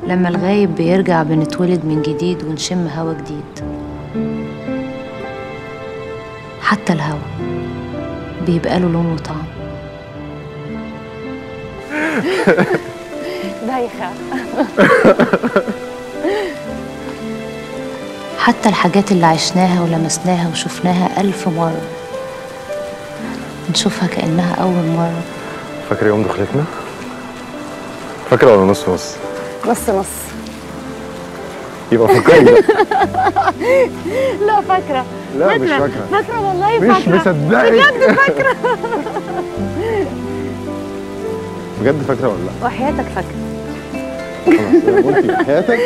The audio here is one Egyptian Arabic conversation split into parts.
لما الغايب بيرجع بنتولد من جديد ونشم هوا جديد حتى الهوا بيبقى له لون وطعم بايخه حتى الحاجات اللي عشناها ولمسناها وشفناها ألف مرة نشوفها كأنها أول مرة فاكره يوم دخلتنا فاكره ولا نص نص نص نص يبقى فكري بقى لا فاكره لا مش فاكره فاكره والله مش فاكره مصدقك بجد فاكره بجد فاكره ولا لا؟ وحياتك فاكره خلاص قلتي حياتك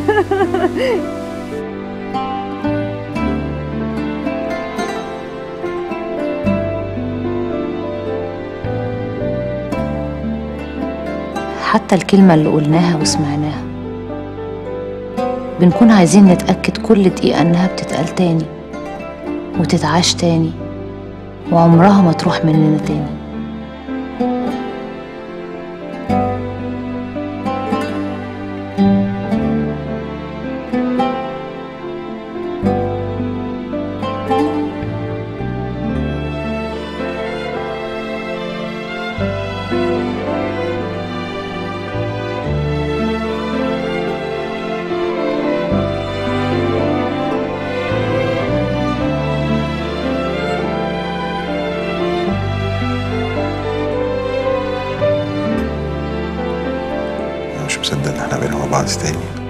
حتى الكلمة اللي قلناها وسمعناها بنكون عايزين نتأكد كل دقيقة إنها بتتقال تاني وتتعاش تاني وعمرها ما تروح مننا تاني انا مش مصدق ان احنا بقينا مع بعض تاني